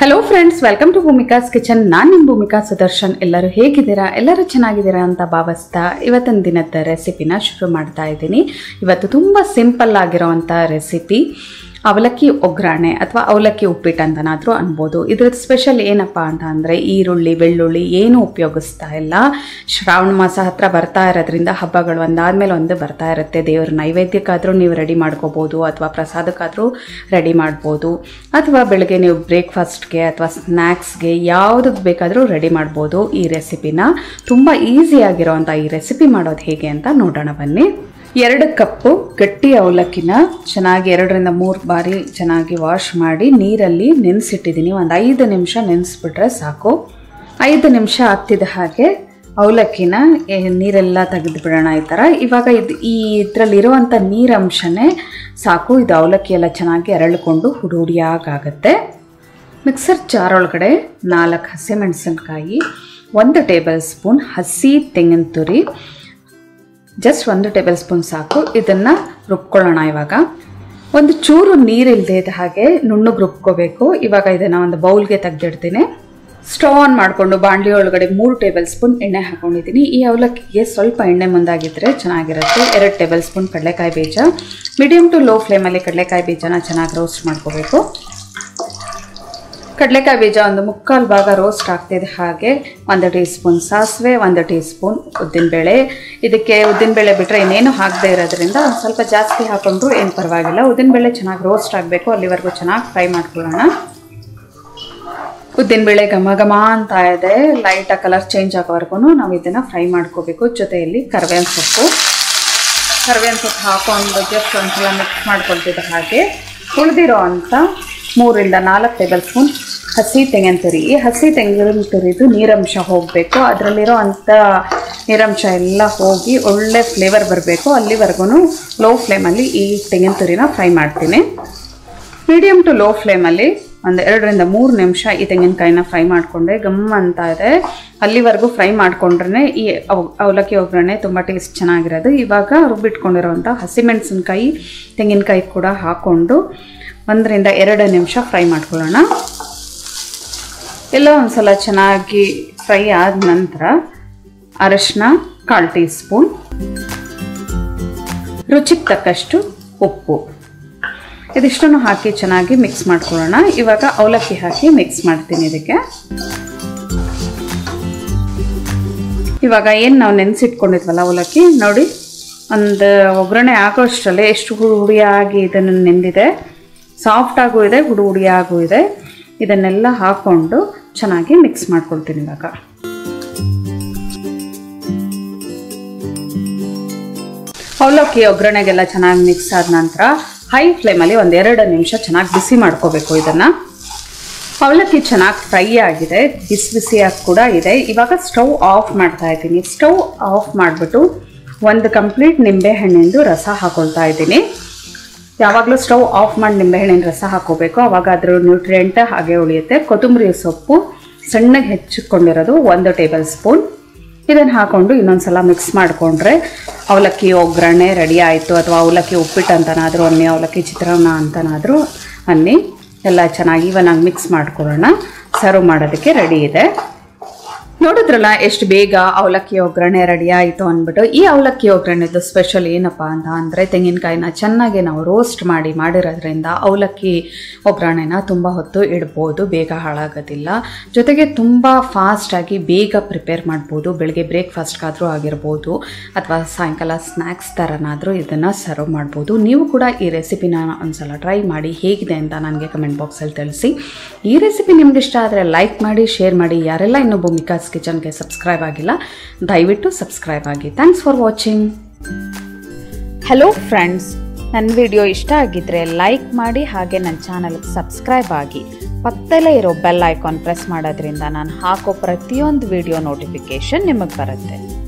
hello friends welcome to Bhoomika's kitchen ನಾನು ನಿಮ್ಮ ಭೂಮಿಕಾ ಸುದರ್ಶನ್ ಎಲ್ಲರೂ ಹೇಗಿದ್ದೀರಾ ಎಲ್ಲರೂ ಚೆನ್ನಾಗಿದ್ದೀರಾ ಅಂತ ಭಾವಿಸ್ತಾ ಇವತ್ತಿನ ದಿನದ ರೆಸಿಪಿನ ಶುರು ಮಾಡ್ತಾ ಇದ್ದೀನಿ ಇವತ್ತು ತುಂಬ ಸಿಂಪಲ್ ಆಗಿರೋವಂಥ ರೆಸಿಪಿ ಅವಲಕ್ಕಿ ಒಗ್ಗರಣೆ ಅಥವಾ ಅವಲಕ್ಕಿ ಉಪ್ಪಿಟ್ಟು ಅಂತನಾದರೂ ಅನ್ಬೋದು ಇದ್ರದ್ದು ಸ್ಪೆಷಲ್ ಏನಪ್ಪ ಅಂತ ಅಂದರೆ ಈರುಳ್ಳಿ ಬೆಳ್ಳುಳ್ಳಿ ಏನೂ ಉಪಯೋಗಿಸ್ತಾ ಇಲ್ಲ ಶ್ರಾವಣ ಮಾಸ ಹತ್ರ ಬರ್ತಾ ಇರೋದ್ರಿಂದ ಹಬ್ಬಗಳು ಒಂದಾದ್ಮೇಲೆ ಒಂದು ಬರ್ತಾ ಇರುತ್ತೆ ದೇವ್ರ ನೈವೇದ್ಯಕ್ಕಾದರೂ ನೀವು ರೆಡಿ ಮಾಡ್ಕೋಬೋದು ಅಥವಾ ಪ್ರಸಾದಕ್ಕಾದರೂ ರೆಡಿ ಮಾಡ್ಬೋದು ಅಥವಾ ಬೆಳಗ್ಗೆ ನೀವು ಬ್ರೇಕ್ಫಾಸ್ಟ್ಗೆ ಅಥವಾ ಸ್ನ್ಯಾಕ್ಸ್ಗೆ ಯಾವುದಕ್ಕೆ ಬೇಕಾದರೂ ರೆಡಿ ಮಾಡ್ಬೋದು ಈ ರೆಸಿಪಿನ ತುಂಬ ಈಸಿಯಾಗಿರೋವಂಥ ಈ ರೆಸಿಪಿ ಮಾಡೋದು ಹೇಗೆ ಅಂತ ನೋಡೋಣ ಬನ್ನಿ ಎರಡು ಕಪ್ಪು ಗಟ್ಟಿ ಅವಲಕ್ಕಿನ ಚೆನ್ನಾಗಿ ಎರಡರಿಂದ ಮೂರು ಬಾರಿ ಚೆನ್ನಾಗಿ ವಾಶ್ ಮಾಡಿ ನೀರಲ್ಲಿ ನೆನೆಸಿಟ್ಟಿದ್ದೀನಿ ಒಂದು ಐದು ನಿಮಿಷ ನೆನೆಸ್ಬಿಟ್ರೆ ಸಾಕು ಐದು ನಿಮಿಷ ಆಗ್ತಿದ್ದ ಹಾಗೆ ಅವಲಕ್ಕಿನ ಏ, ನೀರೆಲ್ಲ ತೆಗೆದು ಬಿಡೋಣ ಈ ಥರ ಇವಾಗ ಇದು ಈ ಇದರಲ್ಲಿರುವಂಥ ನೀರಂಶನೇ ಸಾಕು ಇದು ಅವಲಕ್ಕಿ ಎಲ್ಲ ಚೆನ್ನಾಗಿ ಅರಳಿಕೊಂಡು ಹುಡಿ ಹುಡಿಯಾಗತ್ತೆ ಮಿಕ್ಸರ್ ಜಾರ್ ಒಳಗಡೆ ನಾಲ್ಕು ಹಸಿಮೆಣಸಿನ್ಕಾಯಿ ಒಂದು ಟೇಬಲ್ ಸ್ಪೂನ್ ಹಸಿ ತೆಂಗಿನ ತುರಿ ಜಸ್ಟ್ ಒಂದು ಟೇಬಲ್ ಸ್ಪೂನ್ ಸಾಕು ಇದನ್ನು ರುಬ್ಕೊಳ್ಳೋಣ ಇವಾಗ ಒಂದು ಚೂರು ನೀರಿಲ್ಲದೆ ಇದ್ದ ಹಾಗೆ ನುಣ್ಣಗೆ ರುಬ್ಕೋಬೇಕು ಇವಾಗ ಇದನ್ನು ಒಂದು ಬೌಲ್ಗೆ ತೆಗೆದಿಡ್ತೀನಿ ಸ್ಟವ್ ಆನ್ ಮಾಡಿಕೊಂಡು ಬಾಣಲಿ ಒಳಗಡೆ ಮೂರು ಟೇಬಲ್ ಸ್ಪೂನ್ ಎಣ್ಣೆ ಹಾಕೊಂಡಿದ್ದೀನಿ ಈ ಅವಲಕ್ಕಿಗೆ ಸ್ವಲ್ಪ ಎಣ್ಣೆ ಮುಂದಾಗಿದ್ದರೆ ಚೆನ್ನಾಗಿರುತ್ತೆ ಎರಡು ಟೇಬಲ್ ಸ್ಪೂನ್ ಕಡಲೆಕಾಯಿ ಬೀಜ ಮೀಡಿಯಮ್ ಟು ಲೋ ಫ್ಲೇಮಲ್ಲಿ ಕಡಲೆಕಾಯಿ ಬೀಜನ ಚೆನ್ನಾಗಿ ರೋಸ್ಟ್ ಮಾಡ್ಕೋಬೇಕು ಕಡಲೆಕಾಯಿ ಬೀಜ ಒಂದು ಮುಕ್ಕಾಲು ಭಾಗ ರೋಸ್ಟ್ ಆಗ್ತಿದೆ ಹಾಗೆ ಒಂದು ಟೀ ಸ್ಪೂನ್ ಸಾಸಿವೆ ಒಂದು ಟೀ ಸ್ಪೂನ್ ಉದ್ದಿನಬೇಳೆ ಇದಕ್ಕೆ ಉದ್ದಿನಬೇಳೆ ಬಿಟ್ಟರೆ ಇನ್ನೇನು ಹಾಕದೇ ಇರೋದ್ರಿಂದ ಒಂದು ಸ್ವಲ್ಪ ಜಾಸ್ತಿ ಹಾಕೊಂಡ್ರು ಏನು ಪರವಾಗಿಲ್ಲ ಉದ್ದಿನಬೇಳೆ ಚೆನ್ನಾಗಿ ರೋಸ್ಟ್ ಆಗಬೇಕು ಅಲ್ಲಿವರೆಗೂ ಚೆನ್ನಾಗಿ ಫ್ರೈ ಮಾಡ್ಕೊಳ್ಳೋಣ ಉದ್ದಿನಬೇಳೆ ಘಮ ಘಮ ಅಂತ ಇದೆ ಲೈಟಾಗಿ ಕಲರ್ ಚೇಂಜ್ ಆಗೋವರೆಗೂ ನಾವು ಇದನ್ನು ಫ್ರೈ ಮಾಡ್ಕೋಬೇಕು ಜೊತೆಯಲ್ಲಿ ಕರಿಬೇವಿನ ಸೊಪ್ಪು ಕರಿಬೇವಿನ ಸೊಪ್ಪು ಹಾಕೊಂಡು ಜಸ್ಟ್ ಒಂದ್ಸಲ ಮಿಕ್ಸ್ ಮಾಡ್ಕೊಳ್ತಿದ್ದ ಹಾಗೆ ಉಳಿದಿರೋ ಅಂಥ ಮೂರಿಂದ ನಾಲ್ಕು ಟೇಬಲ್ ಸ್ಪೂನ್ ಹಸಿ ತೆಂಗಿನ ತುರಿ ಈ ಹಸಿ ತೆಂಗಿನ ತುರಿದು ನೀರಂಶ ಹೋಗಬೇಕು ಅದರಲ್ಲಿರೋ ಅಂಥ ನೀರಂಶ ಎಲ್ಲ ಹೋಗಿ ಒಳ್ಳೆ ಫ್ಲೇವರ್ ಬರಬೇಕು ಅಲ್ಲಿವರೆಗೂ ಲೋ ಫ್ಲೇಮಲ್ಲಿ ಈ ತೆಂಗಿನ ತುರಿನ ಫ್ರೈ ಮಾಡ್ತೀನಿ ಮೀಡಿಯಮ್ ಟು ಲೋ ಫ್ಲೇಮಲ್ಲಿ ಒಂದು ಎರಡರಿಂದ ಮೂರು ನಿಮಿಷ ಈ ತೆಂಗಿನಕಾಯಿನ ಫ್ರೈ ಮಾಡಿಕೊಂಡೆ ಗಮ್ ಅಂತ ಇದೆ ಅಲ್ಲಿವರೆಗೂ ಫ್ರೈ ಮಾಡಿಕೊಂಡ್ರೆ ಈ ಅವ್ ಅವಲಕ್ಕಿ ಒಗ್ಗರಣೆ ತುಂಬ ಟೇಸ್ಟ್ ಚೆನ್ನಾಗಿರೋದು ಇವಾಗ ರುಬ್ಬಿಟ್ಕೊಂಡಿರೋವಂಥ ಹಸಿಮೆಣಸಿನ್ಕಾಯಿ ತೆಂಗಿನಕಾಯಿ ಕೂಡ ಹಾಕ್ಕೊಂಡು ಒಂದರಿಂದ ಎರಡು ನಿಮಿಷ ಫ್ರೈ ಮಾಡ್ಕೊಳ್ಳೋಣ ಎಲ್ಲ ಒಂದ್ಸಲ ಚೆನ್ನಾಗಿ ಫ್ರೈ ಆದ ನಂತರ ಅರಶಿನ ಕಾಲು ಟೀ ಸ್ಪೂನ್ ರುಚಿಗೆ ತಕ್ಕಷ್ಟು ಉಪ್ಪು ಇದಿಷ್ಟನ್ನು ಹಾಕಿ ಚೆನ್ನಾಗಿ ಮಿಕ್ಸ್ ಮಾಡ್ಕೊಳ್ಳೋಣ ಇವಾಗ ಅವಲಕ್ಕಿ ಹಾಕಿ ಮಿಕ್ಸ್ ಮಾಡ್ತೀನಿ ಇದಕ್ಕೆ ಇವಾಗ ಏನು ನಾವು ನೆನೆಸಿಟ್ಕೊಂಡಿದ್ವಲ್ಲ ಅವಲಕ್ಕಿ ನೋಡಿ ಒಂದು ಒಗ್ಗರಣೆ ಆಗೋಷ್ಟರಲ್ಲೇ ಎಷ್ಟು ಹುಡಿ ಹುಡಿಯಾಗಿ ಇದನ್ನು ನೆಂದಿದೆ ಸಾಫ್ಟಾಗೂ ಇದೆ ಹುಡಿ ಹುಡಿಯಾಗೂ ಇದೆ ಇದನ್ನೆಲ್ಲ ಹಾಕ್ಕೊಂಡು ಚೆನ್ನಾಗಿ ಮಿಕ್ಸ್ ಮಾಡ್ಕೊಳ್ತೀನಿ ಇವಾಗ ಅವಲಕ್ಕಿ ಒಗ್ಗರಣೆಗೆಲ್ಲ ಚೆನ್ನಾಗಿ ಮಿಕ್ಸ್ ಆದ ನಂತರ ಹೈ ಫ್ಲೇಮಲ್ಲಿ ಒಂದು ಎರಡು ನಿಮಿಷ ಚೆನ್ನಾಗಿ ಬಿಸಿ ಮಾಡ್ಕೋಬೇಕು ಇದನ್ನು ಅವಲಕ್ಕಿ ಚೆನ್ನಾಗಿ ಫ್ರೈ ಆಗಿದೆ ಬಿಸಿ ಬಿಸಿಯಾಗಿ ಕೂಡ ಇದೆ ಇವಾಗ ಸ್ಟವ್ ಆಫ್ ಮಾಡ್ತಾ ಇದ್ದೀನಿ ಸ್ಟವ್ ಆಫ್ ಮಾಡಿಬಿಟ್ಟು ಒಂದು ಕಂಪ್ಲೀಟ್ ನಿಂಬೆಹಣ್ಣಿಂದು ರಸ ಹಾಕೊಳ್ತಾ ಇದ್ದೀನಿ ಯಾವಾಗಲೂ ಸ್ಟವ್ ಆಫ್ ಮಾಡಿ ನಿಂಬೆಹಣ್ಣಿನ ರಸ ಹಾಕೋಬೇಕು ಅವಾಗ ಅದ್ರ ನ್ಯೂಟ್ರಿಯೆಂಟ್ ಹಾಗೆ ಉಳಿಯುತ್ತೆ ಕೊತ್ತಂಬರಿ ಸೊಪ್ಪು ಸಣ್ಣಗೆ ಹೆಚ್ಚಿಕೊಂಡಿರೋದು ಒಂದು ಟೇಬಲ್ ಸ್ಪೂನ್ ಇದನ್ನು ಹಾಕ್ಕೊಂಡು ಇನ್ನೊಂದು ಸಲ ಮಿಕ್ಸ್ ಮಾಡಿಕೊಂಡ್ರೆ ಅವಲಕ್ಕಿ ಒಗ್ಗರಣೆ ರೆಡಿ ಆಯಿತು ಅಥವಾ ಅವಲಕ್ಕಿ ಉಪ್ಪಿಟ್ಟು ಅಂತನಾದರೂ ಅನ್ನಿ ಅವಲಕ್ಕಿ ಚಿತ್ರಾನ್ನ ಅಂತನಾದರೂ ಅನ್ನಿ ಎಲ್ಲ ಚೆನ್ನಾಗಿ ಇವನಾಗಿ ಮಿಕ್ಸ್ ಮಾಡ್ಕೊಳ್ಳೋಣ ಸರ್ವ್ ಮಾಡೋದಕ್ಕೆ ರೆಡಿ ಇದೆ ನೋಡಿದ್ರಲ್ಲ ಎಷ್ಟು ಬೇಗ ಅವಲಕ್ಕಿ ಒಗ್ಗರಣೆ ರೆಡಿ ಆಯಿತು ಅಂದ್ಬಿಟ್ಟು ಈ ಅವಲಕ್ಕಿ ಒಗ್ಗರಣೆದು ಸ್ಪೆಷಲ್ ಏನಪ್ಪ ಅಂತ ಅಂದರೆ ತೆಂಗಿನಕಾಯಿನ ಚೆನ್ನಾಗಿ ನಾವು ರೋಸ್ಟ್ ಮಾಡಿ ಮಾಡಿರೋದ್ರಿಂದ ಅವಲಕ್ಕಿ ಒಗ್ಗರಣೆನ ತುಂಬ ಹೊತ್ತು ಇಡ್ಬೋದು ಬೇಗ ಹಾಳಾಗೋದಿಲ್ಲ ಜೊತೆಗೆ ತುಂಬ ಫಾಸ್ಟಾಗಿ ಬೇಗ ಪ್ರಿಪೇರ್ ಮಾಡ್ಬೋದು ಬೆಳಗ್ಗೆ ಬ್ರೇಕ್ಫಾಸ್ಟ್ಗಾದರೂ ಆಗಿರ್ಬೋದು ಅಥವಾ ಸಾಯಂಕಾಲ ಸ್ನ್ಯಾಕ್ಸ್ ಥರನಾದರೂ ಇದನ್ನು ಸರ್ವ್ ಮಾಡ್ಬೋದು ನೀವು ಕೂಡ ಈ ರೆಸಿಪಿನ ಒಂದ್ಸಲ ಟ್ರೈ ಮಾಡಿ ಹೇಗಿದೆ ಅಂತ ನನಗೆ ಕಮೆಂಟ್ ಬಾಕ್ಸಲ್ಲಿ ತಿಳಿಸಿ ಈ ರೆಸಿಪಿ ನಿಮ್ಗೆ ಇಷ್ಟ ಆದರೆ ಲೈಕ್ ಮಾಡಿ ಶೇರ್ ಮಾಡಿ ಯಾರೆಲ್ಲ ಇನ್ನೂ ಭೂಮಿಕಾಸ್ ಕಿಚನ್ಗೆ ಸಬ್ಸ್ಕ್ರೈಬ್ ಆಗಿಲ್ಲ ದಯವಿಟ್ಟು ಸಬ್ಸ್ಕ್ರೈಬ್ ಆಗಿ thanks for watching hello friends ನನ್ನ ವಿಡಿಯೋ ಇಷ್ಟ ಆಗಿದ್ದರೆ ಲೈಕ್ ಮಾಡಿ ಹಾಗೆ ನನ್ನ ಚಾನಲ್ಗೆ ಸಬ್ಸ್ಕ್ರೈಬ್ ಆಗಿ ಪಕ್ಕದಲ್ಲೇ ಇರೋ ಬೆಲ್ ಐಕಾನ್ ಪ್ರೆಸ್ ಮಾಡೋದ್ರಿಂದ ನಾನು ಹಾಕೋ ಪ್ರತಿಯೊಂದು ವಿಡಿಯೋ ನೋಟಿಫಿಕೇಷನ್ ನಿಮಗೆ ಬರುತ್ತೆ